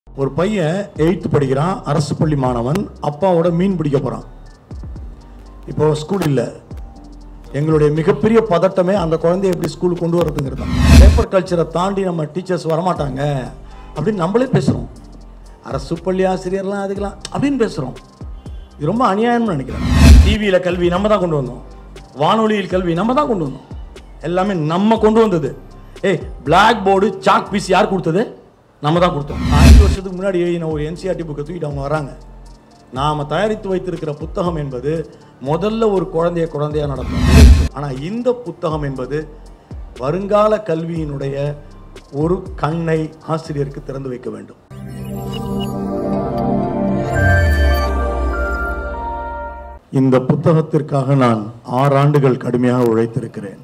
ஒரு பையன் எயித்து படிக்கிறான் அரசு பள்ளி மாணவன் அப்பாவோட மீன் பிடிக்க போகிறான் இப்போ ஸ்கூல் இல்லை எங்களுடைய மிகப்பெரிய பதட்டமே அந்த குழந்தைய எப்படி ஸ்கூலுக்கு கொண்டு வரதுங்கிறது தான் பேப்பர் கல்ச்சரை தாண்டி நம்ம டீச்சர்ஸ் வரமாட்டாங்க அப்படின்னு நம்மளே பேசுகிறோம் அரசு பள்ளி ஆசிரியர்லாம் அதுக்கெல்லாம் அப்படின்னு பேசுகிறோம் இது ரொம்ப அநியாயம்னு நினைக்கிறேன் டிவியில் கல்வி நம்ம தான் கொண்டு வந்தோம் வானொலியில் கல்வி நம்ம தான் கொண்டு வந்தோம் எல்லாமே நம்ம கொண்டு வந்தது ஏய் பிளாக் போர்டு சாக் பீஸ் யார் கொடுத்தது நம்ம தான் கொடுத்தோம் அஞ்சு வருஷத்துக்கு முன்னாடி எழுதின ஒரு என்சிஆர்டி புக்கை தூக்கிட்டு அவங்க வராங்க நாம் தயாரித்து வைத்திருக்கிற புத்தகம் என்பது முதல்ல ஒரு குழந்தைய குழந்தையா நடத்தும் ஆனால் இந்த புத்தகம் என்பது வருங்கால கல்வியினுடைய ஒரு கண்ணை ஆசிரியருக்கு திறந்து வைக்க வேண்டும் இந்த புத்தகத்திற்காக நான் ஆறு ஆண்டுகள் கடுமையாக உழைத்திருக்கிறேன்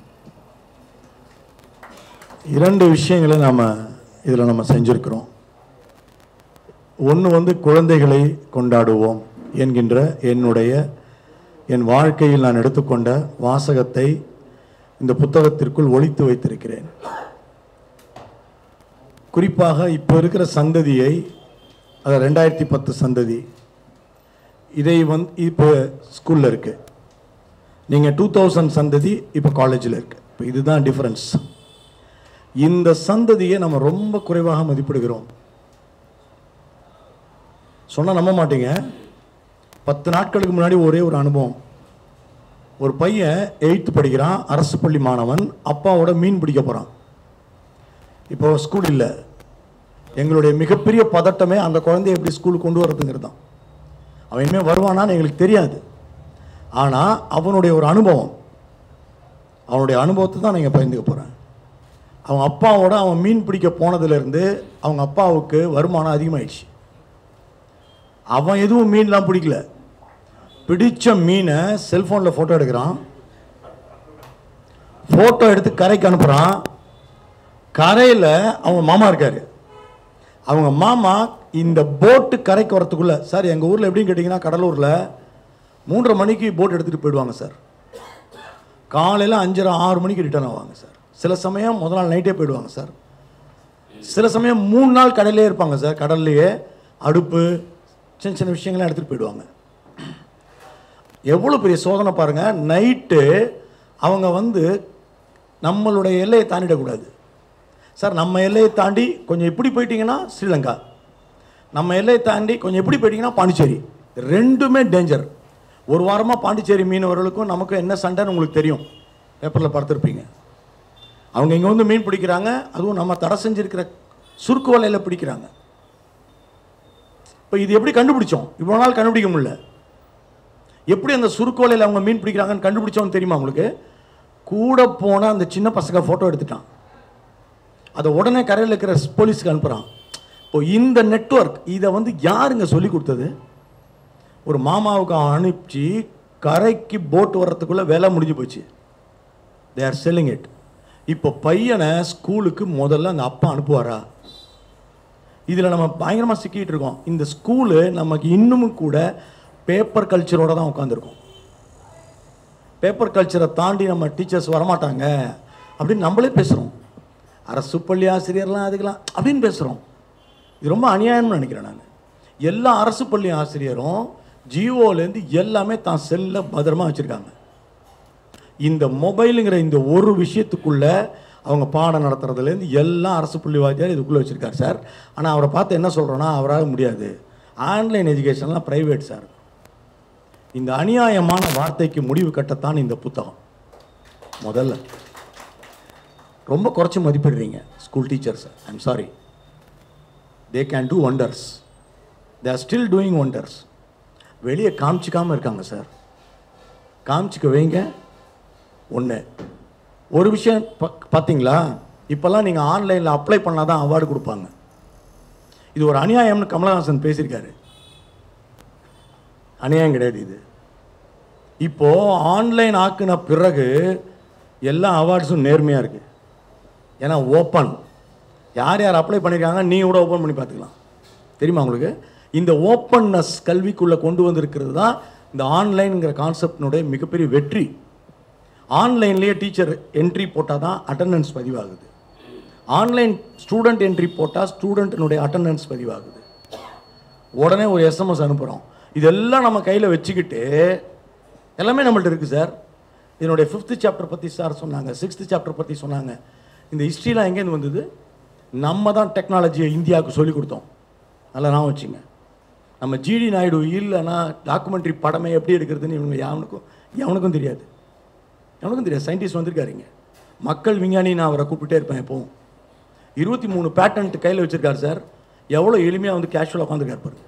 இரண்டு விஷயங்களை நாம் இதில் நம்ம செஞ்சுருக்கிறோம் ஒன்று வந்து குழந்தைகளை கொண்டாடுவோம் என்கின்ற என்னுடைய என் வாழ்க்கையில் நான் எடுத்துக்கொண்ட வாசகத்தை இந்த புத்தகத்திற்குள் ஒளித்து வைத்திருக்கிறேன் குறிப்பாக இப்போ இருக்கிற சந்ததியை அது ரெண்டாயிரத்தி பத்து சந்ததி இதை வந்து இப்போ ஸ்கூலில் இருக்கு நீங்கள் டூ தௌசண்ட் சந்ததி இப்போ காலேஜில் இருக்கு இப்போ இதுதான் டிஃப்ரென்ஸ் இந்த சந்ததியை நம்ம ரொம்ப குறைவாக மதிப்பிடுகிறோம் சொன்னால் நம்ப மாட்டீங்க பத்து நாட்களுக்கு முன்னாடி ஒரே ஒரு அனுபவம் ஒரு பையன் எயித்து படிக்கிறான் அரசு பள்ளி மாணவன் அப்பாவோட மீன் பிடிக்க போகிறான் இப்போ ஸ்கூல் இல்லை எங்களுடைய மிகப்பெரிய பதட்டமே அந்த குழந்தைய எப்படி ஸ்கூலுக்கு கொண்டு வரதுங்கிறது தான் அவன் இனிமேல் வருவானான்னு எங்களுக்கு தெரியாது ஆனால் அவனுடைய ஒரு அனுபவம் அவனுடைய அனுபவத்தை தான் நீங்கள் பகிர்ந்துக்க போகிறேன் அவங்க அப்பாவோட அவன் மீன் பிடிக்க போனதுலேருந்து அவங்க அப்பாவுக்கு வருமானம் அதிகமாயிடுச்சு அவன் எதுவும் மீன்லாம் பிடிக்கல பிடிச்ச மீனை செல்ஃபோனில் ஃபோட்டோ எடுக்கிறான் ஃபோட்டோ எடுத்து கரைக்கு அனுப்புகிறான் கரையில் அவங்க மாமா இருக்கார் அவங்க மாமா இந்த போட்டு கரைக்கு வரத்துக்குள்ள சார் எங்கள் ஊரில் எப்படின்னு கேட்டிங்கன்னா கடலூரில் மூன்றரை மணிக்கு போட் எடுத்துகிட்டு போயிடுவாங்க சார் காலையில் அஞ்சரை ஆறு மணிக்கு ரிட்டர்ன் ஆவாங்க சார் சில சமயம் முதல் நாள் நைட்டே போயிடுவாங்க சார் சில சமயம் மூணு நாள் கடல்லே இருப்பாங்க சார் கடல்லையே அடுப்பு சின்ன சின்ன விஷயங்கள்லாம் எடுத்துகிட்டு போயிடுவாங்க எவ்வளோ பெரிய சோதனை பாருங்கள் நைட்டு அவங்க வந்து நம்மளுடைய எல்லையை தாண்டிடக்கூடாது சார் நம்ம எல்லையை தாண்டி கொஞ்சம் இப்படி போயிட்டீங்கன்னா ஸ்ரீலங்கா நம்ம எல்லையை தாண்டி கொஞ்சம் எப்படி போயிட்டீங்கன்னா பாண்டிச்சேரி ரெண்டுமே டேஞ்சர் ஒரு வாரமாக பாண்டிச்சேரி மீனவர்களுக்கும் நமக்கும் என்ன சண்டைன்னு உங்களுக்கு தெரியும் பேப்பரில் பார்த்துருப்பீங்க அவங்க இங்கே வந்து மீன் பிடிக்கிறாங்க அதுவும் நம்ம தடை செஞ்சிருக்கிற சுருக்கு வலையில் பிடிக்கிறாங்க இப்போ இது எப்படி கண்டுபிடிச்சோம் இவ்வளோ நாள் கண்டுபிடிக்க முடியல எப்படி அந்த சுருக்கு வலையில் அவங்க மீன் பிடிக்கிறாங்கன்னு கண்டுபிடிச்சோன்னு தெரியுமா உங்களுக்கு கூட போன அந்த சின்ன பசங்க ஃபோட்டோ எடுத்துட்டான் அதை உடனே கரையில் இருக்கிற போலீஸ்க்கு அனுப்புகிறான் இப்போ இந்த நெட்வொர்க் இதை வந்து யாருங்க சொல்லி கொடுத்தது ஒரு மாமாவுக்கு அனுப்பிச்சு கரைக்கு போட் வர்றதுக்குள்ளே வேலை முடிஞ்சு போச்சு தே ஆர் செல்லிங் இட் இப்போ பையனை ஸ்கூலுக்கு முதல்ல அந்த அப்பா அனுப்புவாரா இதில் நம்ம பயங்கரமாக சிக்கிட்டு இருக்கோம் இந்த ஸ்கூலு நமக்கு இன்னமும் கூட பேப்பர் கல்ச்சரோட தான் உட்காந்துருக்கோம் பேப்பர் கல்ச்சரை தாண்டி நம்ம டீச்சர்ஸ் வரமாட்டாங்க அப்படின்னு நம்மளே பேசுகிறோம் அரசு பள்ளி ஆசிரியர்லாம் அதுக்கெல்லாம் அப்படின்னு பேசுகிறோம் இது ரொம்ப அநியாயம்னு நினைக்கிறேன் நான் எல்லா அரசு பள்ளி ஆசிரியரும் ஜியோலேருந்து எல்லாமே தான் செல்ல பத்திரமா வச்சுருக்காங்க இந்த மொபைலுங்கிற இந்த ஒரு விஷயத்துக்குள்ள அவங்க பாடம் நடத்துறதுலேருந்து எல்லாம் அரசு புள்ளி வாத்தியார் இதுக்குள்ளே வச்சுருக்கார் சார் ஆனால் அவரை பார்த்து என்ன சொல்கிறோன்னா அவரால் முடியாது ஆன்லைன் எஜுகேஷன்லாம் ப்ரைவேட் சார் இந்த அநியாயமான வார்த்தைக்கு முடிவு கட்டத்தான் இந்த புத்தகம் முதல்ல ரொம்ப குறைச்சி மதிப்பிடுறீங்க school teachers I'm sorry they can do wonders they are still doing wonders வெளியே காமிச்சிக்காமல் இருக்காங்க சார் காமிச்சிக்க வைங்க ஒன்று ஒரு விஷயம் பா- பார்த்தீங்களா இப்போல்லாம் நீங்கள் ஆன்லைனில் அப்ளை பண்ணால் தான் அவார்டு கொடுப்பாங்க இது ஒரு அநியாயம்னு கமலஹாசன் பேசியிருக்காரு அநியாயம் கிடையாது இது இப்போ ஆன்லைன் ஆக்குன பிறகு எல்லா அவார்ட்ஸும் நேர்மையாக இருக்கு ஏன்னா ஓப்பன் யார் யார் அப்ளை பண்ணியிருக்காங்க நீ கூட ஓப்பன் பண்ணி பார்த்துக்கலாம் தெரியுமா உங்களுக்கு இந்த ஓப்பன்னஸ் கல்விக்குள்ளே கொண்டு வந்திருக்கிறது தான் இந்த ஆன்லைனுங்கிற கான்செப்டினுடைய மிகப்பெரிய வெற்றி ஆன்லைன்லேயே டீச்சர் என்ட்ரி போட்டால் தான் அட்டண்டன்ஸ் பதிவாகுது ஆன்லைன் ஸ்டூடெண்ட் என்ட்ரி போட்டால் ஸ்டூடெண்ட்டினுடைய அட்டண்டன்ஸ் பதிவாகுது உடனே ஒரு எஸ்எம்எஸ் அனுப்புகிறோம் இதெல்லாம் நம்ம கையில் வச்சுக்கிட்டு எல்லாமே நம்மள்ட்ட இருக்குது சார் இதனுடைய ஃபிஃப்த்து சாப்டர் பற்றி சார் சொன்னாங்க சிக்ஸ்த்து சாப்டர் பற்றி சொன்னாங்க இந்த ஹிஸ்ட்ரிலாம் எங்கேருந்து வந்தது நம்ம தான் டெக்னாலஜியை இந்தியாவுக்கு சொல்லிக் கொடுத்தோம் நல்லா நான் வச்சுங்க நம்ம ஜிடி நாயுடு இல்லைன்னா டாக்குமெண்ட்ரி படமே எப்படி எடுக்கிறதுன்னு இவங்க எவனுக்கும் எவனுக்கும் தெரியாது எவனுக்கும் தெரியாது சயின்டிஸ்ட் வந்திருக்காருங்க மக்கள் விஞ்ஞானி நான் அவரை கூப்பிட்டே இருப்பேன் எப்பவும் இருபத்தி மூணு பேட்டன்ட் கையில் வச்சிருக்காரு சார் எவ்வளோ எளிமையாக வந்து கேஷுவலாக உட்காந்துருக்காரு பாருங்க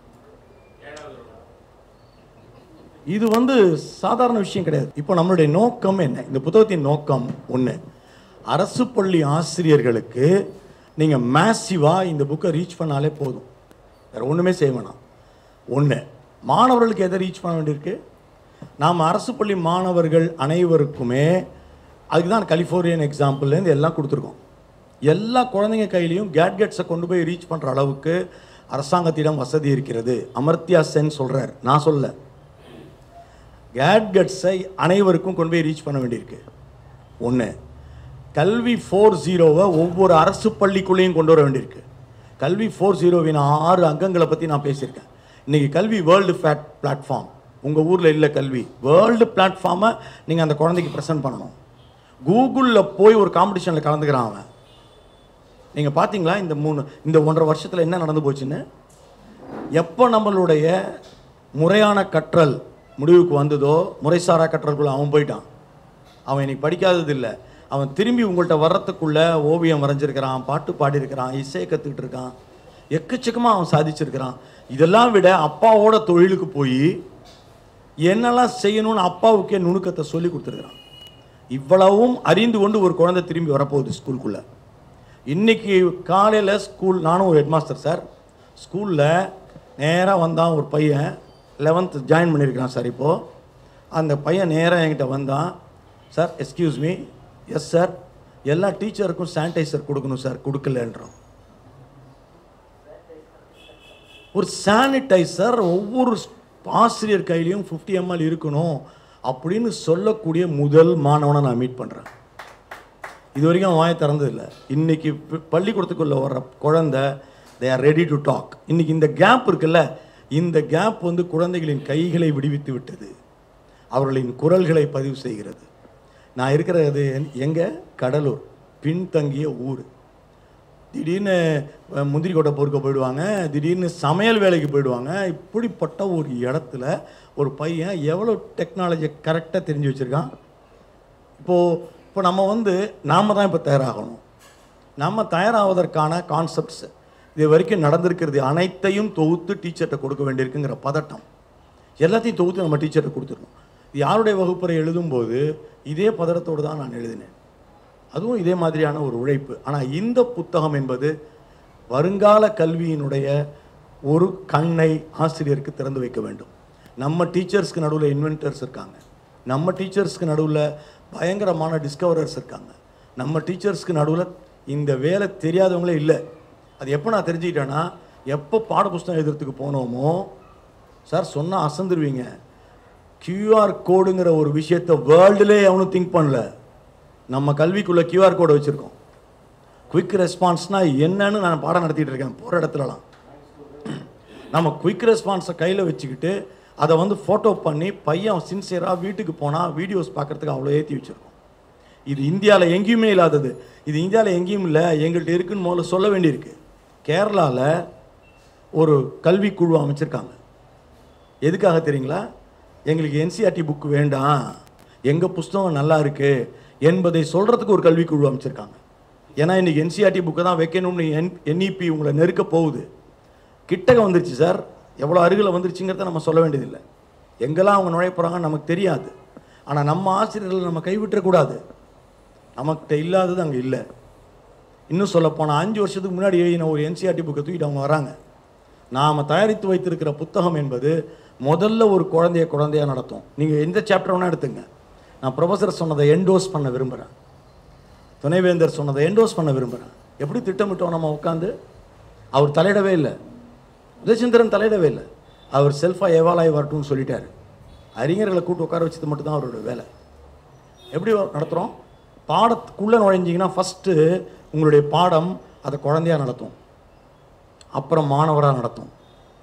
இது வந்து சாதாரண விஷயம் கிடையாது இப்போ நம்மளுடைய நோக்கம் என்ன இந்த புத்தகத்தின் நோக்கம் ஒன்று அரசு பள்ளி ஆசிரியர்களுக்கு நீங்கள் மேசிவாக இந்த புக்கை ரீச் பண்ணாலே போதும் வேறு ஒன்றுமே செய்ய வேணாம் ஒன்று மாணவர்களுக்கு எதை ரீச் பண்ண வேண்டியிருக்கு நாம் அரசு பள்ளி மாணவர்கள் அனைவருக்குமே அதுக்கு தான் கலிஃபோர்னியன் எக்ஸாம்பிள்லேருந்து எல்லாம் கொடுத்துருக்கோம் எல்லா குழந்தைங்க கையிலையும் கேட்கெட்ஸை கொண்டு போய் ரீச் பண்ணுற அளவுக்கு அரசாங்கத்திடம் வசதி இருக்கிறது அமர்த்தியா சென் சொல்கிறார் நான் சொல்ல கேட்கெட்ஸை அனைவருக்கும் கொண்டு போய் ரீச் பண்ண வேண்டியிருக்கு ஒன்று கல்வி ஃபோர் ஜீரோவை ஒவ்வொரு அரசு பள்ளிக்குள்ளேயும் கொண்டு வர வேண்டியிருக்கு கல்வி ஃபோர் ஜீரோவின் ஆறு அங்கங்களை பற்றி நான் பேசியிருக்கேன் இன்றைக்கி கல்வி வேர்ல்டு ஃபேட் பிளாட்ஃபார்ம் உங்கள் ஊரில் இல்லை கல்வி வேர்ல்டு பிளாட்ஃபார்மை நீங்கள் அந்த குழந்தைக்கு ப்ரெசென்ட் பண்ணணும் கூகுளில் போய் ஒரு காம்படிஷனில் கலந்துக்கிறான் அவன் நீங்கள் பார்த்தீங்களா இந்த மூணு இந்த ஒன்றரை வருஷத்தில் என்ன நடந்து போச்சுன்னு எப்போ நம்மளுடைய முறையான கற்றல் முடிவுக்கு வந்ததோ முறைசாரா கற்றலுக்குள்ள அவன் போயிட்டான் அவன் இன்னைக்கு படிக்காதது இல்லை அவன் திரும்பி உங்கள்கிட்ட வர்றதுக்குள்ள ஓவியம் வரைஞ்சிருக்கிறான் பாட்டு பாடியிருக்கிறான் இசையை கற்றுக்கிட்டு இருக்கான் எக்கச்சக்கமாக அவன் சாதிச்சிருக்கிறான் இதெல்லாம் விட அப்பாவோட தொழிலுக்கு போய் என்னெல்லாம் செய்யணும்னு அப்பாவுக்கே நுணுக்கத்தை சொல்லி கொடுத்துருக்குறான் இவ்வளவும் அறிந்து கொண்டு ஒரு குழந்தை திரும்பி வரப்போகுது ஸ்கூலுக்குள்ளே இன்னைக்கு காலையில் ஸ்கூல் நானும் ஒரு ஹெட்மாஸ்டர் சார் ஸ்கூலில் நேராக வந்தான் ஒரு பையன் லெவன்த் ஜாயின் பண்ணியிருக்கிறான் சார் இப்போது அந்த பையன் நேராக என்கிட்ட வந்தான் sir excuse me yes sir எல்லா டீச்சருக்கும் சானிடைசர் கொடுக்கணும் சார் கொடுக்கலன்றோம் ஒரு சானிடைசர் ஒவ்வொரு ஆசிரியர் கையிலையும் ஃபிஃப்டி எம்எல் இருக்கணும் அப்படின்னு சொல்லக்கூடிய முதல் மாணவனை நான் மீட் பண்ணுறேன் இது வரைக்கும் அவன் வாயை திறந்ததில்லை இன்னைக்கு ப- பள்ளிக்கூடத்துக்குள்ள வர்ற குழந்தை they are ready to talk இன்னைக்கு இந்த கேப் இருக்குல்ல இந்த கேப் வந்து குழந்தைகளின் கைகளை விடுவித்து விட்டது அவர்களின் குரல்களை பதிவு செய்கிறது நான் இருக்கிறது எங்கே கடலூர் பின்தங்கிய ஊர் திடீர்னு அஹ், முந்திரி கொட்டை பொறுக்க போயிடுவாங்க திடீர்னு சமையல் வேலைக்கு போயிடுவாங்க இப்படிப்பட்ட ஒரு இடத்துல ஒரு பையன் எவ்வளோ டெக்னாலஜியை கரெக்டாக தெரிஞ்சு வச்சுருக்கான் இப்போது இப்போ நம்ம வந்து நாம தான் இப்போ தயாராகணும் நம்ம தயாராவதற்கான கான்செப்ட்ஸ் இது வரைக்கும் நடந்திருக்கிறது அனைத்தையும் தொகுத்து டீச்சர்கிட்ட கொடுக்க வேண்டியிருக்குங்கிற பதட்டம் எல்லாத்தையும் தொகுத்து நம்ம டீச்சர்கிட்ட கொடுத்துருணும் இது யாருடைய வகுப்பறை எழுதும்போது இதே பதட்டத்தோடு தான் நான் எழுதினேன் அதுவும் இதே மாதிரியான ஒரு உழைப்பு ஆனால் இந்த புத்தகம் என்பது வருங்கால கல்வியினுடைய ஒரு கண்ணை ஆசிரியருக்கு திறந்து வைக்க வேண்டும் நம்ம டீச்சர்ஸ்க்கு நடுவில் இன்வென்டர்ஸ் இருக்காங்க நம்ம டீச்சர்ஸ்க்கு நடுவில் பயங்கரமான டிஸ்கவரர்ஸ் இருக்காங்க நம்ம டீச்சர்ஸ்க்கு நடுவில் இந்த வேலை தெரியாதவங்களே இல்லை அது எப்போ நான் தெரிஞ்சுக்கிட்டேன்னா எப்போ பாடப்புஸ்தகம் எழுதுறதுக்கு போனோமோ சார் சொன்னால் அசந்துருவீங்க கியூஆர் கோடுங்கிற ஒரு விஷயத்தை வேர்ல்டுலே எவனும் திங்க் பண்ணல நம்ம கல்விக்குள்ள கியூஆர் கோடை வச்சுருக்கோம் குயிக் ரெஸ்பான்ஸ்னால் என்னன்னு நான் பாடம் நடத்திட்டு இருக்கேன் போகிற இடத்துலலாம் நம்ம குயிக் ரெஸ்பான்ஸை கையில் வச்சுக்கிட்டு அதை வந்து ஃபோட்டோ பண்ணி பையன் சின்சியராக வீட்டுக்கு போனால் வீடியோஸ் பார்க்கறதுக்கு அவ்வளோ ஏற்றி வச்சுருக்கோம் இது இந்தியாவில் எங்கேயுமே இல்லாதது இது இந்தியாவில் எங்கேயும் இல்லை எங்கள்கிட்ட இருக்குன்னு முதல்ல சொல்ல வேண்டியிருக்கு கேரளாவில் ஒரு கல்வி குழு அமைச்சிருக்காங்க எதுக்காக தெரியுங்களா எங்களுக்கு என்சிஆர்டி புக் வேண்டாம் எங்கள் புஸ்தகம் நல்லா இருக்கு என்பதை சொல்கிறதுக்கு ஒரு கல்விக்குழு அமைச்சிருக்காங்க ஏன்னா இன்னைக்கு என்சிஆர்டி புக்கை தான் வைக்கணும்னு என் என்இபி உங்களை நெருக்க போகுது கிட்டக வந்துருச்சு சார் எவ்வளோ அருகில் வந்துருச்சுங்கிறத நம்ம சொல்ல வேண்டியதில்லை எங்கெல்லாம் அவங்க நுழைய போகிறாங்கன்னு நமக்கு தெரியாது ஆனால் நம்ம ஆசிரியர்கள் நம்ம கைவிட்டக்கூடாது நமக்கிட்ட இல்லாதது அங்கே இல்லை இன்னும் சொல்லப்போனால் அஞ்சு வருஷத்துக்கு முன்னாடி எழுதின ஒரு என்சிஆர்டி புக்கை தூக்கிட்டு அவங்க வராங்க நாம் தயாரித்து வைத்திருக்கிற புத்தகம் என்பது முதல்ல ஒரு குழந்தைய குழந்தையா நடத்தும் நீங்கள் எந்த சாப்டர் வேணால் எடுத்துங்க நான் ப்ரொஃபஸர் சொன்னதை என்டோஸ் பண்ண விரும்புகிறேன் துணைவேந்தர் சொன்னதை என்டோஸ் பண்ண விரும்புகிறேன் எப்படி திட்டமிட்டோம் நம்ம உட்காந்து அவர் தலையிடவே இல்லை உதயச்சந்திரன் தலையிடவே இல்லை அவர் செல்ஃபாக எவாலாய் வரட்டும்னு சொல்லிட்டாரு அறிஞர்களை கூட்டு உட்கார வச்சது மட்டும்தான் அவரோட வேலை எப்படி நடத்துகிறோம் பாடத்துக்குள்ளே நுழைஞ்சிங்கன்னா ஃபஸ்ட்டு உங்களுடைய பாடம் அதை குழந்தையா நடத்தும் அப்புறம் மாணவராக நடத்தும்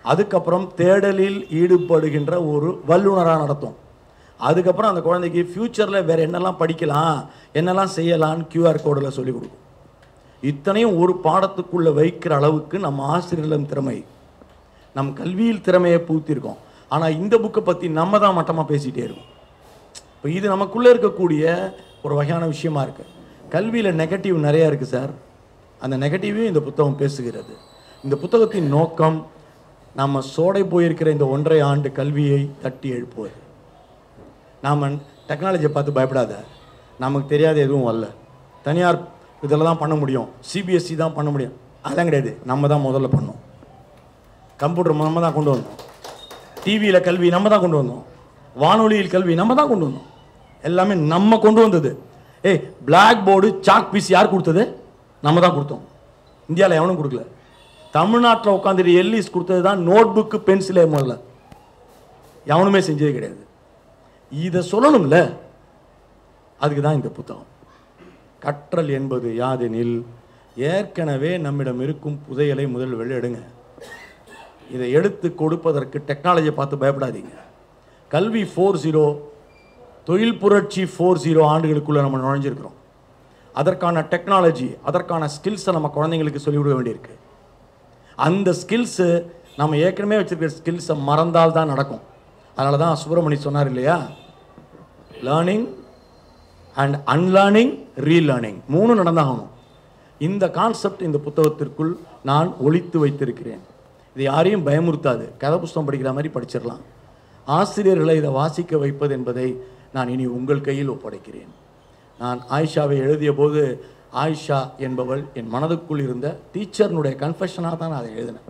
அதுக்கப்புறம் தேடலில் ஈடுபடுகின்ற ஒரு வல்லுனராக நடத்தும் அதுக்கப்புறம் அந்த குழந்தைக்கு ஃப்யூச்சரில் வேற என்னெல்லாம் படிக்கலாம் என்னெல்லாம் செய்யலாம்னு கியூஆர் கோடில் சொல்லிக் கொடுக்கும் இத்தனையும் ஒரு பாடத்துக்குள்ள வைக்கிற அளவுக்கு நம்ம ஆசிரியர்களின் திறமை நம் கல்வியில் திறமையை பூத்திருக்கோம் ஆனால் இந்த புக்கை பற்றி நம்ம தான் மட்டமாக பேசிகிட்டே இருக்கோம் இப்போ இது நமக்குள்ளே இருக்கக்கூடிய ஒரு வகையான விஷயமா இருக்கு கல்வியில் நெகட்டிவ் நிறையா இருக்குது சார் அந்த நெகட்டிவையும் இந்த புத்தகம் பேசுகிறது இந்த புத்தகத்தின் நோக்கம் நம்ம சோடை போயிருக்கிற இந்த ஒன்றரை ஆண்டு கல்வியை தட்டி எழுப்புவது நாம் டெக்னாலஜியை பார்த்து பயப்படாத நமக்கு தெரியாத எதுவும் வரல தனியார் இதில் தான் பண்ண முடியும் சிபிஎஸ்சி தான் பண்ண முடியும் அதெல்லாம் கிடையாது நம்ம தான் முதல்ல பண்ணோம் கம்ப்யூட்டர் நம்ம தான் கொண்டு வந்தோம் டிவியில் கல்வி நம்ம தான் கொண்டு வந்தோம் வானொலியில் கல்வி நம்ம தான் கொண்டு வந்தோம் எல்லாமே நம்ம கொண்டு வந்தது ஏய் பிளாக் போர்டு சாக் பீஸ் யார் கொடுத்தது நம்ம தான் கொடுத்தோம் இந்தியாவில் எவனும் கொடுக்கல தமிழ்நாட்டில் உட்காந்துட்டு எல்லிஸ் கொடுத்தது தான் நோட் புக்கு பென்சிலே முதல்ல எவனுமே செஞ்சது கிடையாது இதை சொல்லணும்ல அதுக்கு தான் இந்த புத்தகம் கற்றல் என்பது யாதெனில் ஏற்கனவே நம்மிடம் இருக்கும் புதையலை முதல் வெளியிடுங்க இதை எடுத்து கொடுப்பதற்கு டெக்னாலஜியை பார்த்து பயப்படாதீங்க கல்வி ஃபோர் ஜீரோ தொழில் புரட்சி ஃபோர் ஜீரோ ஆண்டுகளுக்குள்ளே நம்ம நுழைஞ்சிருக்கிறோம் அதற்கான டெக்னாலஜி அதற்கான ஸ்கில்ஸை நம்ம குழந்தைங்களுக்கு சொல்லிக் கொடுக்க வேண்டியிருக்கு அந்த ஸ்கில்ஸு நம்ம ஏற்கனவே வச்சிருக்கிற ஸ்கில்ஸை மறந்தால் தான் நடக்கும் அதனால தான் சுப்பிரமணி சொன்னார் இல்லையா லேர்னிங் அண்ட் அன்லேர்னிங் ரீலேர்னிங் மூணு நடந்தாகணும் இந்த கான்செப்ட் இந்த புத்தகத்திற்குள் நான் ஒளித்து வைத்திருக்கிறேன் இது யாரையும் பயமுறுத்தாது கதை புஸ்தகம் படிக்கிற மாதிரி படிச்சிடலாம் ஆசிரியர்களை இதை வாசிக்க வைப்பது என்பதை நான் இனி உங்கள் கையில் ஒப்படைக்கிறேன் நான் ஆயிஷாவை எழுதிய போது ஆயிஷா என்பவள் என் மனதுக்குள் இருந்த டீச்சர்னுடைய கன்ஃபெஷனாக தான் நான் அதை எழுதினேன்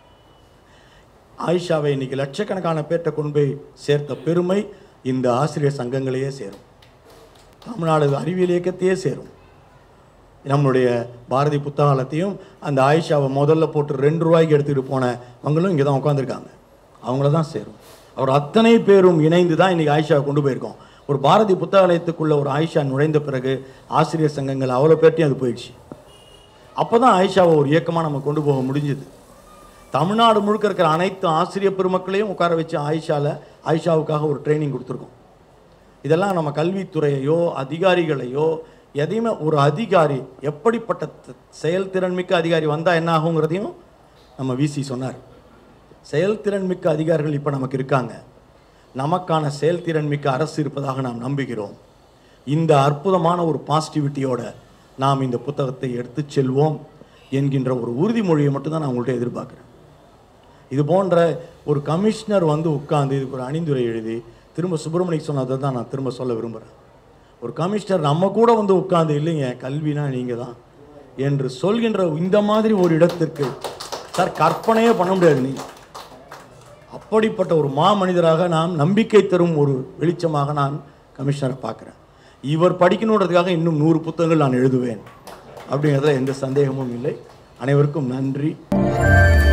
ஆயிஷாவை இன்னைக்கு லட்சக்கணக்கான பேர்கிட்ட கொண்டு போய் சேர்த்த பெருமை இந்த ஆசிரியர் சங்கங்களையே சேரும் தமிழ்நாடு அறிவியல் இயக்கத்தையே சேரும் நம்மளுடைய பாரதி புத்தகாலத்தையும் அந்த ஆயிஷாவை முதல்ல போட்டு ரெண்டு ரூபாய்க்கு எடுத்துக்கிட்டு போனவங்களும் இங்கே தான் உட்காந்துருக்காங்க அவங்கள தான் சேரும் அவர் அத்தனை பேரும் இணைந்து தான் இன்னைக்கு ஆயிஷாவை கொண்டு போயிருக்கோம் ஒரு பாரதி புத்தகாலயத்துக்குள்ள ஒரு ஆயிஷா நுழைந்த பிறகு ஆசிரியர் சங்கங்கள் அவ்வளோ பேர்ட்டையும் அது போயிடுச்சு அப்போ தான் ஆயிஷாவை ஒரு இயக்கமாக நம்ம கொண்டு போக முடிஞ்சுது தமிழ்நாடு முழுக்க இருக்கிற அனைத்து ஆசிரியர் பெருமக்களையும் உட்கார வச்சு ஆயிஷாவில் ஆயிஷாவுக்காக ஒரு ட்ரைனிங் கொடுத்துருக்கோம் இதெல்லாம் நம்ம கல்வித்துறையையோ அதிகாரிகளையோ எதையுமே ஒரு அதிகாரி எப்படிப்பட்ட த- செயல்திறன் மிக்க அதிகாரி வந்தால் என்ன ஆகுங்கிறதையும் நம்ம விசி சொன்னார் செயல்திறன் மிக்க அதிகாரிகள் இப்போ நமக்கு இருக்காங்க நமக்கான செயல்திறன் மிக்க அரசு இருப்பதாக நாம் நம்புகிறோம் இந்த அற்புதமான ஒரு பாசிட்டிவிட்டியோட நாம் இந்த புத்தகத்தை எடுத்துச் செல்வோம் என்கின்ற ஒரு உறுதிமொழியை மட்டும்தான் நான் உங்கள்கிட்ட எதிர்பார்க்குறேன் இது போன்ற ஒரு கமிஷனர் வந்து உட்கார்ந்து இதுக்கு ஒரு அணிந்துரை எழுதி திரும்ப சுப்பிரமணிக்கு சொன்னதை தான் நான் திரும்ப சொல்ல விரும்புகிறேன் ஒரு கமிஷனர் நம்ம கூட வந்து உட்கார்ந்து இல்லைங்க கல்வினா நீங்கள் தான் என்று சொல்கின்ற இந்த மாதிரி ஒரு இடத்திற்கு சார் கற்பனையே பண்ண முடியாது நீ அப்படிப்பட்ட ஒரு மா மனிதராக நான் நம்பிக்கை தரும் ஒரு வெளிச்சமாக நான் கமிஷனரை பார்க்குறேன் இவர் படிக்கணுன்றதுக்காக இன்னும் நூறு புத்தகங்கள் நான் எழுதுவேன் அப்படிங்கிறதுல எந்த சந்தேகமும் இல்லை அனைவருக்கும் நன்றி